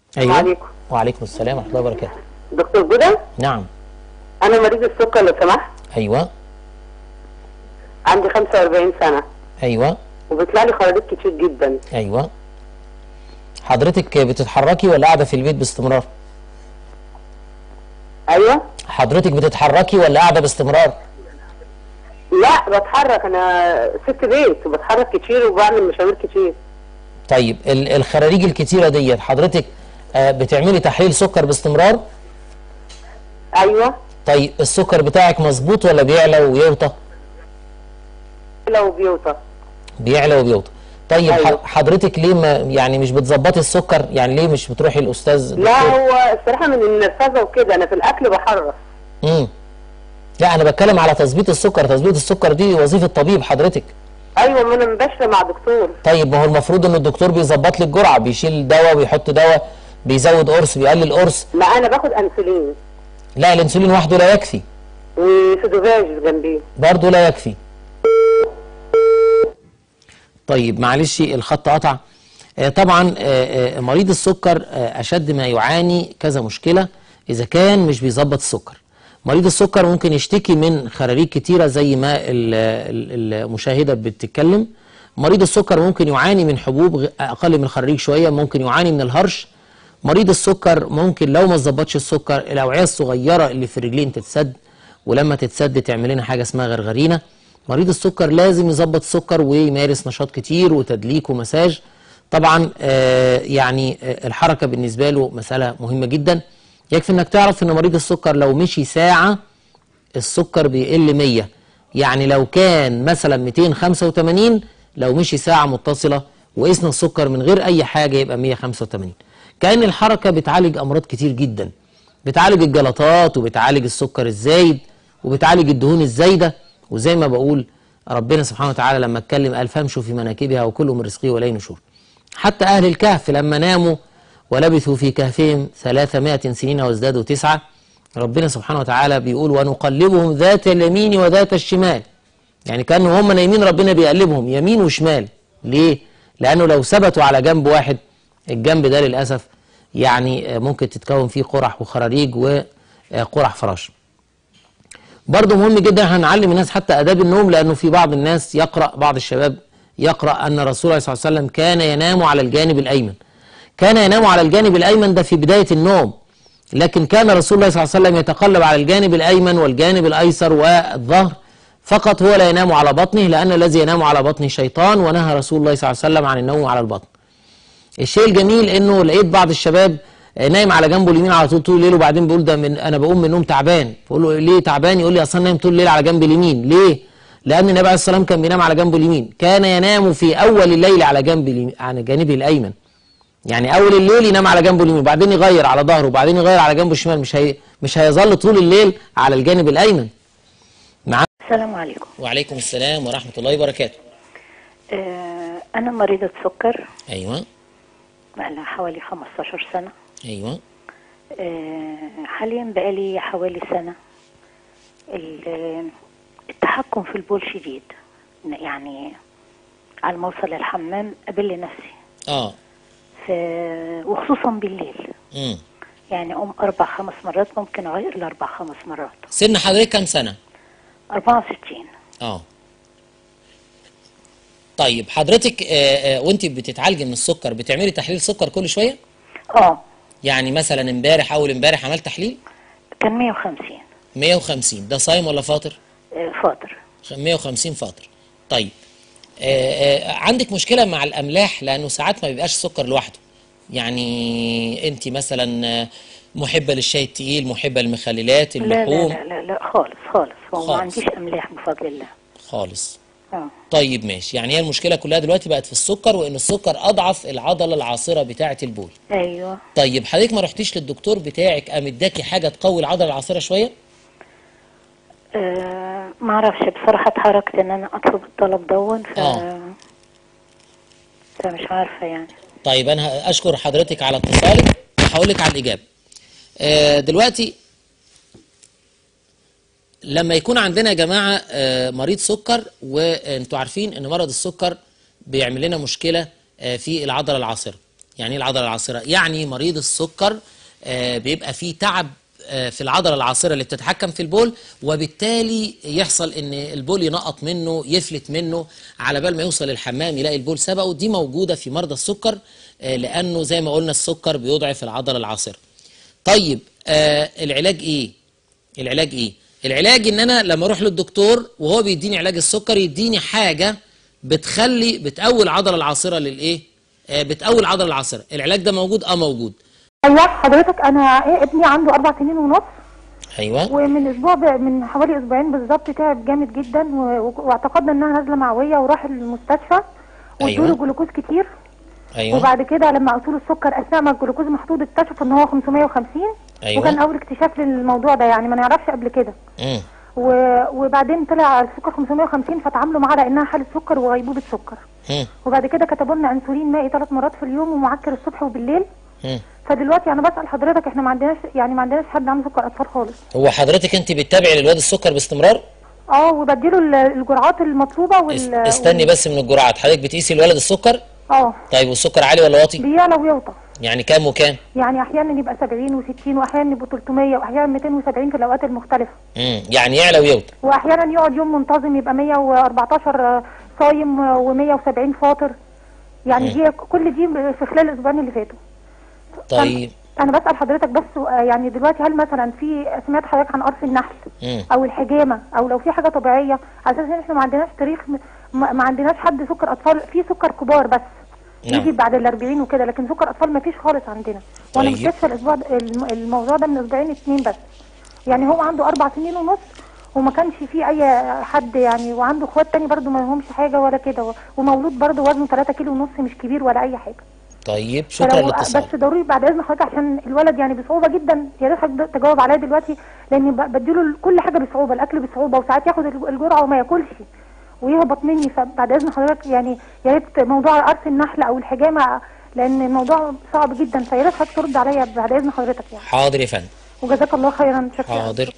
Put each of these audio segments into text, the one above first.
ايوه عليكم. وعليكم السلام ورحمه الله وبركاته دكتور جدى نعم انا مريض السكر لو سمحت ايوه عندي 45 سنه ايوه وبيطلع لي خراريط كتير جدا ايوه حضرتك بتتحركي ولا قاعده في البيت باستمرار ايوه حضرتك بتتحركي ولا قاعده باستمرار لا بتحرك انا ست بيت وبتحرك كتير وبعمل مشاوير كتير طيب ال- الخراريج الكتيره ديت حضرتك آه، بتعملي تحليل سكر باستمرار ايوه طيب السكر بتاعك مظبوط ولا بيعلى ويوطى لو بيوطى بيعلى وبيوطى طيب أيوة. ح- حضرتك ليه ما يعني مش بتظبطي السكر يعني ليه مش بتروحي الاستاذ لا هو الصراحه من النرفزه وكده انا في الاكل بحرص امم لا انا بتكلم على تظبيط السكر تظبيط السكر دي وظيفه طبيب حضرتك ايوه ما انا مباشره مع دكتور طيب ما هو المفروض ان الدكتور بيظبط لك الجرعه بيشيل دواء ويحط دواء بيزود قرص بيقلل قرص ما انا باخد انسولين لا الانسولين وحده لا يكفي وسودوفاج جنبيه برضه لا يكفي طيب معلش الخط قطع آه، طبعا آه، آه، مريض السكر آه، اشد ما يعاني كذا مشكله اذا كان مش بيظبط السكر مريض السكر ممكن يشتكي من خراريج كتيره زي ما ال- ال- المشاهده بتتكلم مريض السكر ممكن يعاني من حبوب غ- اقل من الخراريج شويه ممكن يعاني من الهرش مريض السكر ممكن لو ما ظبطش السكر الاوعيه الصغيره اللي في الرجلين تتسد ولما تتسد تعمل لنا حاجه اسمها غرغرينه مريض السكر لازم يظبط السكر ويمارس نشاط كتير وتدليك ومساج طبعا آه يعني آه الحركه بالنسبه له مساله مهمه جدا يكفي انك تعرف ان مريض السكر لو مشي ساعه السكر بيقل 100 يعني لو كان مثلا 285 لو مشي ساعة متصلة وقسنا السكر من غير أي حاجة يبقى 185 كأن الحركة بتعالج أمراض كتير جدا بتعالج الجلطات وبتعالج السكر الزايد وبتعالج الدهون الزايدة وزي ما بقول ربنا سبحانه وتعالى لما اتكلم قال فامشوا في مناكبها وكلوا من رزقه ولا نشور حتى أهل الكهف لما ناموا ولبثوا في كهفهم ثلاثمائة سنين وازدادوا تسعة ربنا سبحانه وتعالى بيقول ونقلبهم ذات اليمين وذات الشمال يعني كانوا هم نايمين ربنا بيقلبهم يمين وشمال ليه لانه لو ثبتوا على جنب واحد الجنب ده للاسف يعني آه، ممكن تتكون فيه قرح وخراريج وقرح فراش برضه مهم جدا هنعلم الناس حتى اداب النوم لانه في بعض الناس يقرا بعض الشباب يقرا ان الرسول عليه الصلاه والسلام كان ينام على الجانب الايمن كان ينام على الجانب الايمن ده في بدايه النوم لكن كان رسول الله صلى الله عليه وسلم يتقلب على الجانب الايمن والجانب الايسر والظهر فقط هو لا ينام على بطنه لان الذي ينام على بطنه شيطان ونهى رسول الله صلى الله عليه وسلم عن النوم على البطن الشيء الجميل انه لقيت بعض الشباب آه، نايم على جنبه اليمين على طول طول الليل وبعدين بيقول ده من انا بقوم من النوم تعبان بقول له ليه تعبان يقول لي اصلا نايم طول الليل على جنب اليمين ليه لان النبي عليه الصلاه والسلام كان بينام على جنبه اليمين كان ينام في اول الليل على جنب اليمين على جانبه الايمن يعني اول الليل ينام على جنبه اليمين وبعدين يغير على ظهره وبعدين يغير على جنبه الشمال مش هي مش هيظل طول الليل على الجانب الايمن معاك السلام عليكم وعليكم السلام ورحمه الله وبركاته آه أنا مريضة سكر ايوه بقالها حوالي 15 سنة ايوه آه حاليا بقالي حوالي سنة ال- التحكم في البول شديد يعني على ما اوصل الحمام قابل نفسي اه ف... وخصوصا بالليل امم يعني أقوم أربع خمس مرات ممكن أغير لأربع خمس مرات سن حضرتك كام سنه 64 اه طيب حضرتك آه آه وانت بتتعالجي من السكر بتعملي تحليل سكر كل شويه اه يعني مثلا امبارح اول امبارح عملت تحليل كان 150 150 ده صايم ولا فاطر آه فاطر 150 فاطر طيب آه آه عندك مشكله مع الاملاح لانه ساعات ما بيبقاش السكر لوحده يعني انت مثلا آه، محبه للشاي التقيل محبه للمخللات لا لا اللحوم لا لا, لا خالص خالص هو ما خالص. عنديش أملاح بفضل الله خالص اه طيب ماشي يعني هي المشكله كلها دلوقتي بقت في السكر وان السكر اضعف العضله العاصره بتاعه البول ايوه طيب حضرتك ما رحتيش للدكتور بتاعك قام اداكي حاجه تقوي العضله العاصره شويه آه ما اعرفش بصراحه اتحركت ان انا اطلب الطلب دون ف آه. فمش عارفه يعني طيب انا اشكر حضرتك على اتصالك وهقول لك على الاجابه آه، دلوقتي لما يكون عندنا يا جماعه آه، مريض سكر وانتوا عارفين ان مرض السكر بيعمل لنا مشكله آه، في العضله العاصره يعني ايه العضله العاصره يعني مريض السكر آه، بيبقى فيه تعب آه، في العضله العاصره اللي بتتحكم في البول وبالتالي يحصل ان البول ينقط منه يفلت منه على بال ما يوصل الحمام يلاقي البول سبقه دي موجوده في مرضى السكر آه، لانه زي ما قلنا السكر بيضعف العضله العاصره طيب آه العلاج ايه العلاج ايه العلاج ان انا لما اروح للدكتور وهو بيديني علاج السكر يديني حاجه بتخلي بتقوي العضله العاصره للايه آه بتقوي العضله العاصره العلاج ده موجود اه موجود ايوه حضرتك انا إيه ابني عنده اربع سنين ونص ايوه ومن اسبوع ب... من حوالي اسبوعين بالظبط تعب جامد جدا و... و- واعتقدنا انها نزله معويه وراح المستشفى وادوا له أيوة. جلوكوز كتير ايوه وبعد كده لما قصوا له السكر اثناء ما الجلوكوز محطوط اكتشفوا ان هو 550 أيوة. وكان اول اكتشاف للموضوع ده يعني ما نعرفش قبل كده مم. و... وبعدين طلع السكر 550 فتعاملوا معاه على انها حاله سكر وغيبوبه سكر مم. وبعد كده كتبوا لنا انسولين مائي ثلاث مرات في اليوم ومعكر الصبح وبالليل مم. فدلوقتي انا بسال حضرتك احنا ما عندناش يعني ما عندناش حد عنده سكر اطفال خالص هو حضرتك انت بتتابعي للواد السكر باستمرار اه وبديله ال- الجرعات المطلوبه اس- وال استني بس من الجرعات حضرتك بتقيسي الولد السكر اه طيب والسكر عالي ولا واطي بيعلى ويوطى يعني كام وكام يعني احيانا يبقى 70 و60 واحيانا يبقى 300 واحيانا 270 في الاوقات المختلفه مم. يعني يعلى ويوطى واحيانا يقعد يوم منتظم يبقى 114 صايم و170 فاطر يعني دي كل دي في خلال الاسبوعين اللي فاتوا طيب انا بسال حضرتك بس آه، يعني دلوقتي هل مثلا في سمعت حضرتك عن قرص النحل مم. او الحجامه او لو في حاجه طبيعيه على اساس ان احنا ما عندناش تاريخ ما, ما عندناش حد سكر اطفال في سكر كبار بس نعم. يجي بعد ال 40 وكده لكن سكر اطفال ما فيش خالص عندنا وانا طيب. مكتشفه الاسبوع ده- الم- الموضوع ده من اسبوعين اتنين بس يعني هو عنده اربع سنين ونص وما كانش فيه اي حد يعني وعنده اخوات تاني برضو ما لهمش حاجه ولا كده و- ومولود برضو وزنه 3 كيلو ونص مش كبير ولا اي حاجه طيب شكرا فلو- للاتصال بس ضروري بعد اذن حضرتك عشان الولد يعني بصعوبه جدا يا ريت حضرتك تجاوب عليا دلوقتي لان ب- بديله كل حاجه بصعوبه الاكل بصعوبه وساعات ياخد الج- الجرعه وما ياكلش ويهبط مني فبعد اذن حضرتك يعني يا ريت موضوع قرص النحل او الحجامه لان الموضوع صعب جدا فيا ريت حضرتك ترد عليا بعد اذن حضرتك يعني حاضر يا فندم وجزاك الله خيرا شكرا حاضر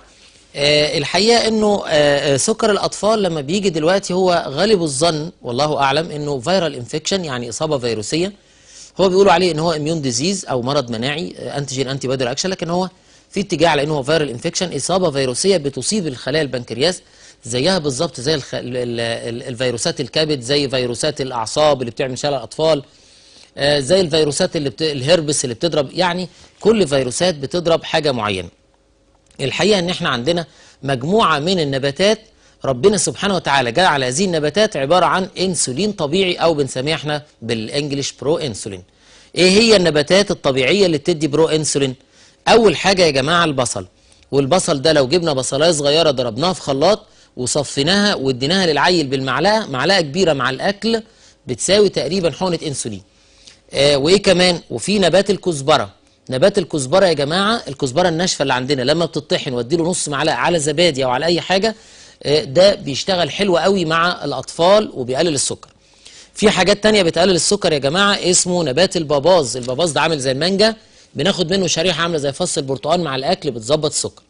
آه الحقيقه انه آه آه، سكر الاطفال لما بيجي دلوقتي هو غالب الظن والله اعلم انه فيرال انفكشن يعني اصابه فيروسيه هو بيقولوا عليه ان هو اميون ديزيز او مرض مناعي آه، انتيجين انتي بودي اكشن لكن هو في اتجاه على انه هو فيرال انفكشن اصابه فيروسيه بتصيب الخلايا البنكرياس زيها بالظبط زي الخ... ال... ال... ال- الفيروسات الكبد زي فيروسات الاعصاب اللي بتعمل شلل الاطفال آه، زي الفيروسات اللي بت... الهربس اللي بتضرب يعني كل فيروسات بتضرب حاجه معينه الحقيقه ان احنا عندنا مجموعه من النباتات ربنا سبحانه وتعالى جعل هذه النباتات عباره عن انسولين طبيعي او بنسميها احنا بالانجلش برو انسولين ايه هي النباتات الطبيعيه اللي بتدي برو انسولين اول حاجه يا جماعه البصل والبصل ده لو جبنا بصلايه صغيره ضربناها في خلاط وصفيناها واديناها للعيل بالمعلقه معلقه كبيره مع الاكل بتساوي تقريبا حقنه انسولين آه وايه كمان وفي نبات الكزبره نبات الكزبره يا جماعه الكزبره الناشفه اللي عندنا لما بتطحن واديله نص معلقه على زبادي او على اي حاجه آه ده بيشتغل حلو قوي مع الاطفال وبيقلل السكر في حاجات تانية بتقلل السكر يا جماعه اسمه نبات الباباز الباباز ده عامل زي المانجا بناخد منه شريحه عامله زي فص البرتقال مع الاكل بتظبط السكر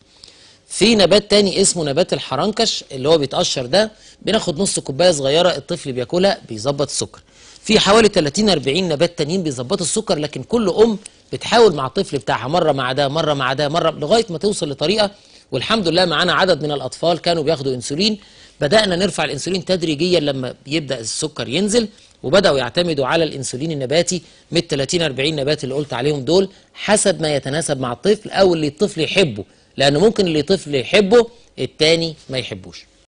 في نبات تاني اسمه نبات الحرنكش اللي هو بيتقشر ده بناخد نص كوبايه صغيره الطفل بياكلها بيظبط السكر في حوالي 30 40 نبات تانيين بيظبطوا السكر لكن كل ام بتحاول مع الطفل بتاعها مره مع ده مره مع ده مره لغايه ما توصل لطريقه والحمد لله معانا عدد من الاطفال كانوا بياخدوا انسولين بدانا نرفع الانسولين تدريجيا لما يبدا السكر ينزل وبداوا يعتمدوا على الانسولين النباتي من 30 40 نبات اللي قلت عليهم دول حسب ما يتناسب مع الطفل او اللي الطفل يحبه لان ممكن اللي الطفل يحبه التاني ما يحبوش